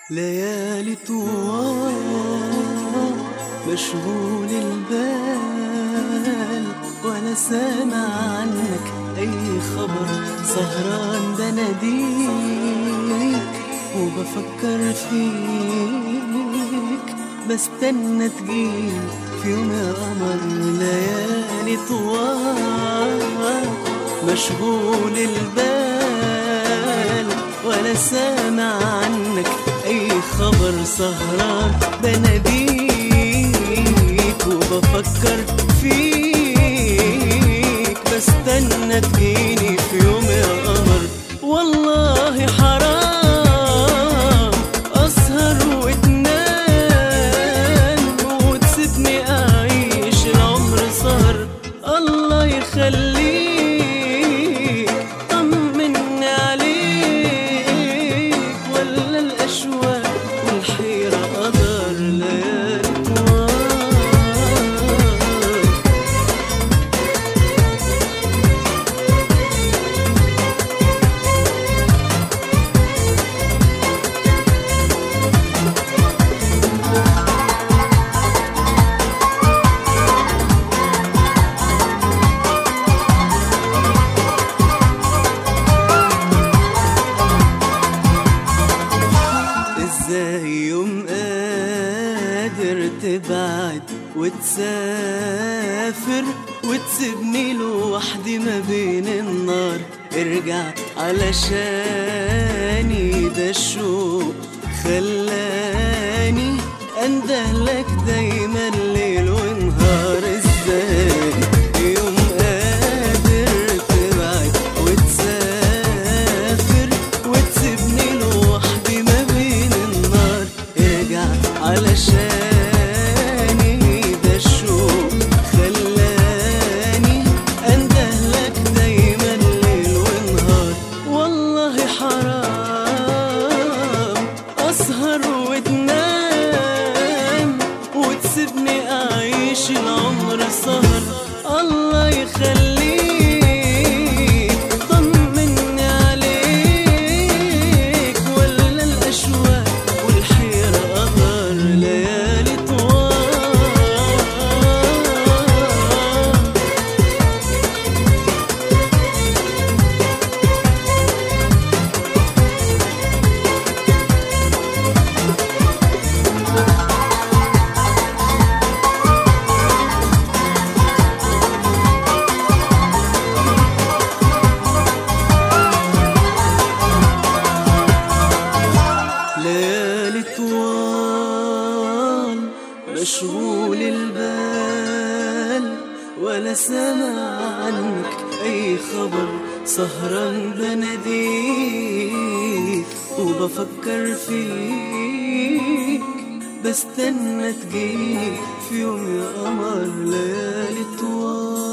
ليالي طوال مشغول البال ولا سامع عنك أي خبر سهران بناديك وبفكر فيك بستنى تجيلي في يوم يا قمر ليالي طوال مشغول البال ولا سامع عنك اي خبر سهران بناديك وبفكر فيك بستنى تجيني في يوم يا قمر والله حرام اسهر وتنام وتسيبني اعيش العمر سهر الله يخليك طمني عليك ولا الاشواق والحيره قدر ليالي طوال ازاي يوم قادر تبعد وتسافر وتسيبني لوحدي ما بين النار ارجع علشاني ده الشوق خلاني اندهلك دايما ليل ونهار ازاي يوم قادر تبعد وتسافر وتسيبني لوحدي ما بين النار ارجع علشاني ده الشوق خلاني اندهلك دايما ليل ونهار والله حرام اسهر وتنام وتسيبني اعيش العمر سهر الله يخليك طمني عليك ولا الاشواق والحيره قدر ليالي طوال ليالي طوال مشغول البال ولا سامع عنك اي خبر سهران بناديك وبفكر فيك بستنى تجيني في يوم يا قمر ليالي طوال